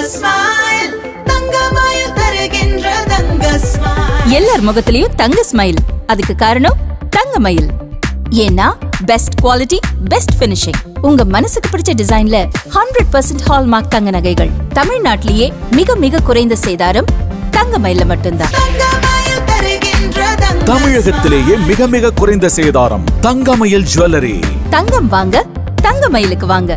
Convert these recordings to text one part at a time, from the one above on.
Smile தங்கமயில் தருகின்ற தங்க smile எல்லார் முகத்திலயும் தங்க ஸ்மைல் அதுக்கு காரணம் தங்கமயில் ஏன்னா பெஸ்ட் குவாலிட்டி பெஸ்ட் ஃபினிஷிங் உங்க மனசுக்கு பிடிச்ச டிசைன்ல ஹண்ட்ரட் பர்சன்ட் ஹால்மார்க் தங்க நகைகள் தமிழ்நாட்டிலேயே மிக மிக குறைந்த சேதாரம் தங்கமயில்ல மட்டும்தான் தங்கமயில் தருகின்ற தங்க தமிழகத்திலேயே மிக மிக குறைந்த சேதாரம் தங்கமயில் ஜுவல்லரி தங்கம் வாங்க தங்கமயிலுக்கு வாங்க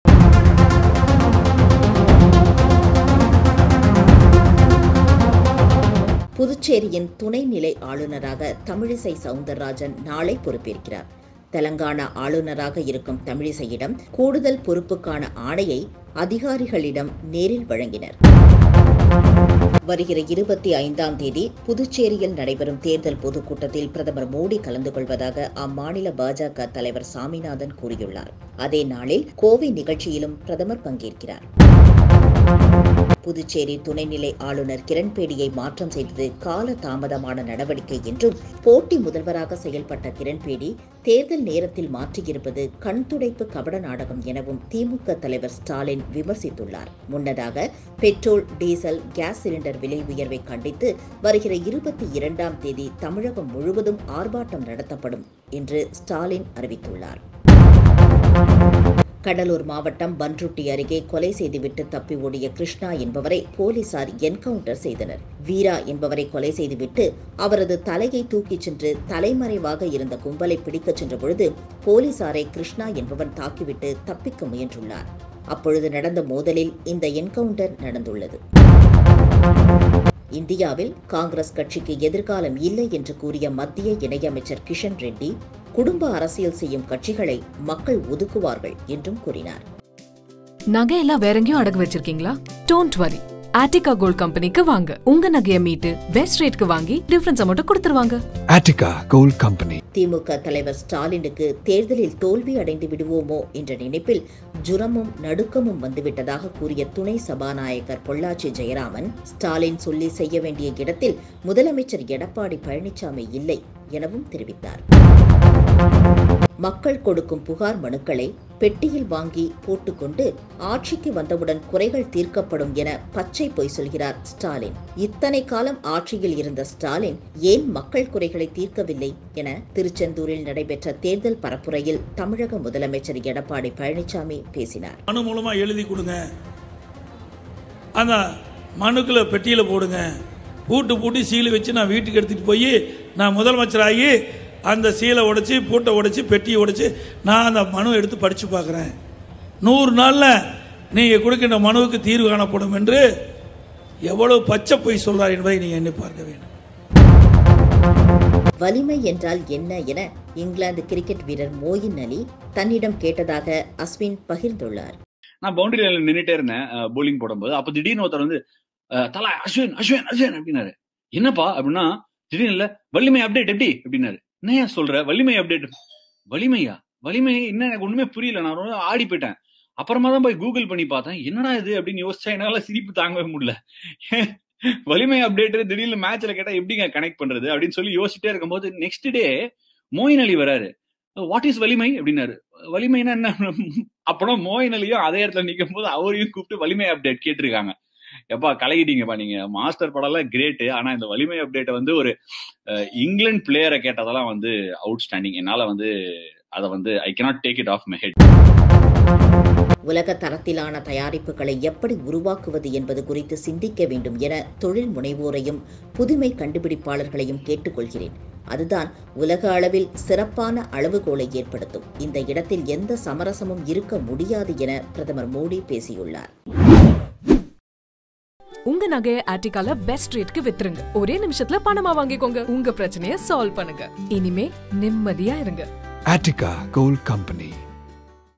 புதுச்சேரியின் துணைநிலை ஆளுநராக தமிழிசை சவுந்தரராஜன் நாளை பொறுப்பேற்கிறார் தெலங்கானா ஆளுநராக இருக்கும் தமிழிசையிடம் கூடுதல் பொறுப்புக்கான ஆணையை அதிகாரிகளிடம் நேரில் வழங்கினர் வருகிற இருபத்தி ஐந்தாம் தேதி புதுச்சேரியில் நடைபெறும் தேர்தல் பொதுக்கூட்டத்தில் பிரதமர் மோடி கலந்து கொள்வதாக அம்மாநில பாஜக தலைவர் சாமிநாதன் கூறியுள்ளார் அதே நாளில் கோவை நிகழ்ச்சியிலும் பிரதமர் பங்கேற்கிறார் புதுச்சேரி துணைநிலை ஆளுநர் கிரண்பேடியை மாற்றம் செய்தது கால தாமதமான நடவடிக்கை என்றும் போட்டி முதல்வராக செயல்பட்ட கிரண்பேடி தேர்தல் நேரத்தில் மாற்றியிருப்பது கண்துடைப்பு கபட நாடகம் எனவும் திமுக தலைவர் ஸ்டாலின் விமர்சித்துள்ளார் முன்னதாக பெட்ரோல் டீசல் கேஸ் சிலிண்டர் விலை உயர்வை கண்டித்து வருகிற இருபத்தி இரண்டாம் தேதி தமிழகம் முழுவதும் ஆர்ப்பாட்டம் நடத்தப்படும் என்று ஸ்டாலின் அறிவித்துள்ளார் கடலூர் மாவட்டம் பன்ருட்டி அருகே கொலை செய்துவிட்டு தப்பி ஓடிய கிருஷ்ணா என்பவரை போலீசார் என்கவுண்டர் செய்தனர் வீரா என்பவரை கொலை செய்துவிட்டு அவரது தலையை தூக்கிச் சென்று தலைமறைவாக இருந்த கும்பலை பிடிக்கச் சென்ற பொழுது போலீசாரை கிருஷ்ணா என்பவன் தாக்கிவிட்டு தப்பிக்க முயன்றுள்ளார் அப்பொழுது நடந்த மோதலில் இந்த என்கவுண்டர் நடந்துள்ளது இந்தியாவில் காங்கிரஸ் கட்சிக்கு எதிர்காலம் இல்லை என்று கூறிய மத்திய இணையமைச்சர் கிஷன் ரெட்டி குடும்ப அரசியல் செய்யும் கட்சிகளை மக்கள் ஒதுக்குவார்கள் என்றும் கூறினார் நகையெல்லாம் வேற எங்கேயும் அடகு வச்சிருக்கீங்களா டோன்ட் வரி ஆட்டிகா கோல்ட் கம்பெனிக்கு வாங்க உங்க நகைய மீட்டு பெஸ்ட் ரேட்க்கு வாங்கி டிஃபரன்ஸ் மட்டும் கொடுத்துருவாங்க Attica Gold Company. திமுக தலைவர் ஸ்டாலினுக்கு தேர்தலில் தோல்வி அடைந்து விடுவோமோ என்ற நினைப்பில் ஜுரமும் நடுக்கமும் வந்துவிட்டதாக கூறிய துணை சபாநாயகர் பொள்ளாச்சி ஜெயராமன் ஸ்டாலின் சொல்லி செய்ய வேண்டிய இடத்தில் முதலமைச்சர் எடப்பாடி பழனிசாமி இல்லை எனவும் தெரிவித்தார் மக்கள் கொடுக்கும் புகார் மனுக்களை பெட்டியில் வாங்கி போட்டுக்கொண்டு ஆட்சிக்கு வந்தவுடன் குறைகள் தீர்க்கப்படும் என பச்சை பொய் சொல்கிறார் ஸ்டாலின் இத்தனை காலம் ஆட்சியில் இருந்த ஸ்டாலின் ஏன் மக்கள் குறைகளை தீர்க்கவில்லை என திருச்செந்தூரில் நடைபெற்ற தேர்தல் பரப்புரையில் தமிழக முதலமைச்சர் எடப்பாடி பழனிசாமி பேசினார் மனு மூலமா எழுதி கொடுங்க அந்த மனுக்களை பெட்டியில போடுங்க பூட்டு பூட்டி சீலை வச்சு நான் வீட்டுக்கு எடுத்துட்டு போய் நான் முதலமைச்சராகி அந்த சீலை உடைச்சி பூட்டை உடைச்சி பெட்டியை உடைச்சி நான் அந்த மனு எடுத்து படிச்சு பார்க்குறேன் நூறு நாள்ல நீங்க கொடுக்கின்ற மனுவுக்கு தீர்வு காணப்படும் என்று எவ்வளவு பச்சை பொய் சொல்றார் என்பதை நீங்க எண்ணி பார்க்க வேண்டும் வலிமை என்றால் என்ன என இங்கிலாந்து கிரிக்கெட் வீரர் மோயின் அலி தன்னிடம் கேட்டதாக அஸ்வின் பகிர்ந்துள்ளார் நான் பவுண்டரி லைன்ல நின்னுட்டே இருந்தேன் போலிங் போடும்போது அப்ப திடீர்னு ஒருத்தர் வந்து அஹ், தலா அஸ்வின் அஸ்வின் அஸ்வின் அப்படின்னாரு என்னப்பா அப்படின்னா திடீர்னு இல்ல வலிமை அப்டேட் எப்படி அப்படின்னாரு என்னையா சொல்ற வலிமை அப்டேட் வலிமையா வலிமை என்ன எனக்கு ஒண்ணுமே புரியல நான் ரொம்ப ஆடி போயிட்டேன் அப்புறமா தான் போய் கூகுள் பண்ணி பார்த்தேன் என்னடா இது அப்படின்னு யோசிச்சா என்னால சிரிப்பு தாங்கவே முடியல வலிமை அப்டேட் திடீர்னு மேட்ச்ல கேட்டா எப்படிங்க கனெக்ட் பண்றது அப்படின்னு சொல்லி யோசிச்சுட்டே இருக்கும்போது நெக்ஸ்ட் டே மோயின் அலி வராரு வாட் இஸ் வலிமை அப்படின்னாரு வலிமைனா என்ன அப்புறம் மோயின் அலியும் அதே இடத்துல நிற்கும் போது அவரையும் கூப்பிட்டு வலிமை அப்டேட் கேட்டிருக்காங்க எப்பா கலகிட்டீங்கப்பா நீங்க மாஸ்டர் படம்லாம் கிரேட் ஆனா இந்த வலிமை அப்டேட் வந்து ஒரு அஹ், இங்கிலாந்து பிளேயரை கேட்டதெல்லாம் வந்து அவுட்ஸ்டாண்டிங் என்னால வந்து அதை வந்து I cannot take it off my head உலக தரத்திலான தயாரிப்புகளை எப்படி உருவாக்குவது என்பது குறித்து சிந்திக்க வேண்டும் என தொழில் முனைவோரையும் புதுமை கண்டுபிடிப்பாளர்களையும் கேட்டுக்கொள்கிறேன் அதுதான் உலக அளவில் சிறப்பான அளவுகோலை ஏற்படுத்தும் இந்த இடத்தில் எந்த சமரசமும் இருக்க முடியாது என பிரதமர் மோடி பேசியுள்ளார் உங்க நகைய ஆட்டிகால பெஸ்ட் ரேட்க்கு வித்துருங்க ஒரே நிமிஷத்துல பணமா வாங்கிக்கோங்க உங்க பிரச்சனைய சால்வ் பண்ணுங்க இனிமே நிம்மதியா இருங்க Attica Gold Company.